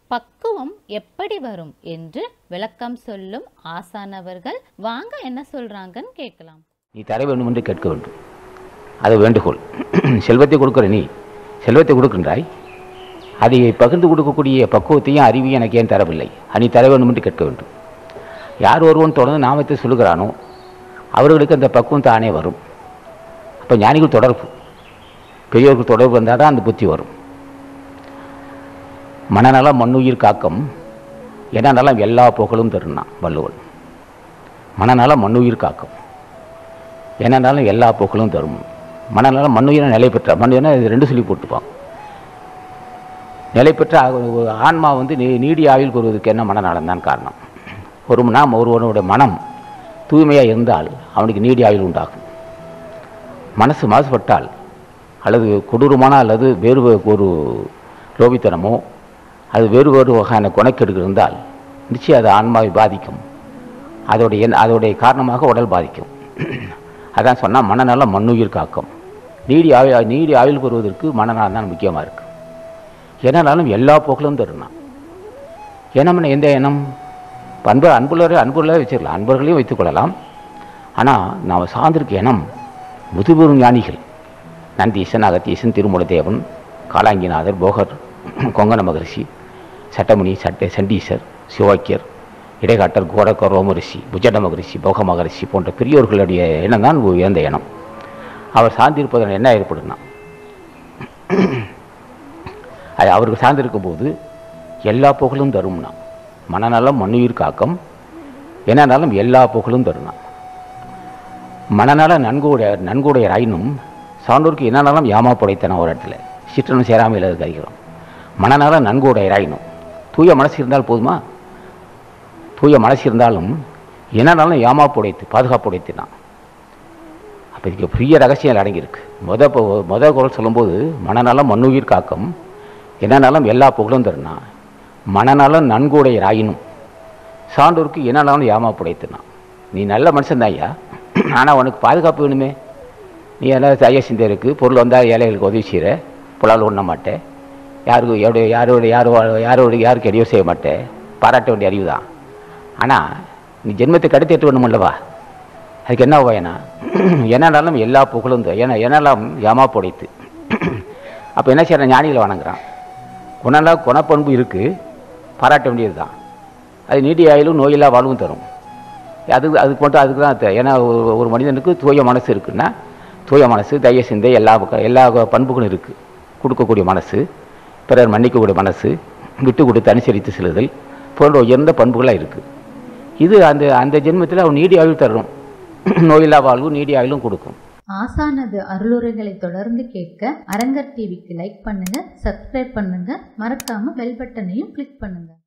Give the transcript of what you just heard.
பக்குவம் எப்படி வரும் என்று விளக்கம் சொல்லும் ஆசானவர்கள் வாங்க என்ன சொல்றாங்கன்னு கேட்கலாம் நீ தர வேண்டும் என்று கேட்க வேண்டும் அது வேண்டுகோள் செல்வத்தை கொடுக்கிற நீ செல்வத்தை கொடுக்கின்றாய் அதை பகிர்ந்து கொடுக்கக்கூடிய பக்குவத்தையும் அறிவையும் எனக்கு ஏன் தரவில்லை அது நீ தர வேண்டும் என்று கேட்க வேண்டும் யார் ஒருவன் தொடர்ந்து நாமத்தை சொல்லுகிறானோ அவர்களுக்கு அந்த பக்குவம் தானே வரும் அப்போ ஞானிகள் தொடர்பு பெரியவர்கள் தொடர்பு வந்தால் தான் அந்த புத்தி வரும் மனநலம் மண்ணுயிர் காக்கம் என்ன நலம் எல்லா புகழும் தருணான் வள்ளுவன் மனநலம் மண்ணுயிர் காக்கம் என்னன்னாலும் எல்லா புகழும் தரும் மனநலம் மண்ணுயிரை நிலை பெற்ற மண்ணுயிரை இது ரெண்டு சொல்லி போட்டுப்பாங்க நிலை பெற்ற ஒரு ஆன்மா வந்து நீ நீடி ஆயுள் பெறுவதற்கு என்ன மனநலம் தான் காரணம் ஒரு நாம் ஒருவனுடைய மனம் தூய்மையாக இருந்தால் அவனுக்கு நீடி ஆயுள் உண்டாகும் மனசு மாசுபட்டால் அல்லது கொடூரமான அல்லது வேறு வே- ஒரு லோபித்தனமோ அது வேறு வேறு வகையான குணக்கெடுகள் இருந்தால் நிச்சயம் அது ஆன்மாவை பாதிக்கும் அதோடைய எண் அதோடைய காரணமாக உடல் பாதிக்கும் அதான் சொன்னால் மனநலம் மண்ணுயிர் காக்கும் நீடி ஆயுள் நீடி ஆயுள் பெறுவதற்கு மனநலம் தான் முக்கியமாக இருக்குது என்னனாலும் எல்லா புகழும் தருணா எண்ணம்னா எந்த எண்ணம் அன்பு அன்புள்ளவரை அன்புள்ளவே வச்சிடலாம் அன்பர்களையும் வைத்துக்கொள்ளலாம் ஆனால் நாம் சார்ந்திருக்க எண்ணம் முதுபெரும் ஞானிகள் நந்தீசன் அகத்தீசன் திருமூலதேவன் காலாங்கிநாதர் போகர் கொங்கண மகரிஷி சட்டமுனி சட்ட சண்டீசர் சிவாக்கியர் இடைக்காட்டர் கோடக்கர் ரோமரிஷி புஜட மகரிஷி போக மகரிஷி போன்ற பெரியோர்களுடைய எண்ணம் தான் உயர்ந்த எண்ணம் அவர் சார்ந்திருப்பதன் என்ன ஏற்படுனா அது அவருக்கு சார்ந்திருக்கும் போது எல்லா புகழும் தரும்னா மனநலம் மண்ணுயிர் காக்கம் என்னன்னாலும் எல்லா புகழும் தரும்னா மனநல நன்குடைய நன்குடைய ராயினும் சான்றோருக்கு என்னன்னாலும் யாமா புடைத்தன ஒரு இடத்துல சிற்றனும் சேராமையில் அது கறிக்கிறோம் மனநல நன்குடைய ராயினும் தூய மனசு இருந்தால் போதுமா தூய மனசு இருந்தாலும் என்னன்னாலும் யாமா புடைத்து பாதுகாப்பு உடைத்துனான் அப்போ இதுக்கு பெரிய ரகசியம் அடங்கியிருக்கு முத ப- முத குரல் சொல்லும்போது மனநலம் மண்ணுயிர் காக்கம் என்னன்னாலும் எல்லா புகழும் தருனா மனநலம் நன்குடைய ராயினும் சான்றோருக்கு என்னன்னாலும் யாமா புடைத்துனான் நீ நல்ல மனுஷன் ஐயா ஆனால் உனக்கு பாதுகாப்பு வேணுமே நீ எல்லாம் ஐயா சிந்தருக்கு பொருள் வந்தால் ஏழைகளுக்கு உதவி செய்கிற புலால் உண்ண மாட்டேன் யாருக்கு யாருடைய யாரோட யாரோ யாரோட யாருக்கு எடையோ செய்ய மாட்டேன் பாராட்ட வேண்டிய அறிவு தான் ஆனால் நீ ஜென்மத்தை கடத்திட்டு வேணுமல்லவா அதுக்கு என்ன பயனா என்னன்னாலும் எல்லா புகழும் தான். ஏன்னா என்னெல்லாம் ஏமா புடைத்து அப்போ என்ன செய்யறான் ஞானிகளை வணங்குறான் குணம்லாம் குணப்பண்பு இருக்குது பாராட்ட வேண்டியது தான் அது நீடி ஆயிலும் நோயில்லா வாழ்வும் தரும் அது அதுக்கு மட்டும் அதுக்கு தான் தே- ஏன்னா ஒரு ஒரு மனிதனுக்கு தூய மனசு இருக்குன்னா தூய மனசு தய சிந்தை எல்லா பக்க- எல்லா பண்புகளும் இருக்குது கொடுக்கக்கூடிய மனசு பிறர் மன்னிக்கக்கூடிய மனசு விட்டு கொடுத்து அனுசரித்து செல்லுதல் போன்ற உயர்ந்த பண்புகளாக இருக்குது இது அந்த அந்த ஜென்மத்தில் அவன் நீடி ஆயுள் தரும் நோயில்லா வாழ்வு நீடி ஆயுளும் கொடுக்கும் ஆசானது அருளுரைகளை தொடர்ந்து கேட்க அரங்கர் டிவிக்கு லைக் பண்ணுங்க சப்ஸ்கிரைப் பண்ணுங்க மறக்காம பெல் பட்டனையும் கிளிக் பண்ணுங்க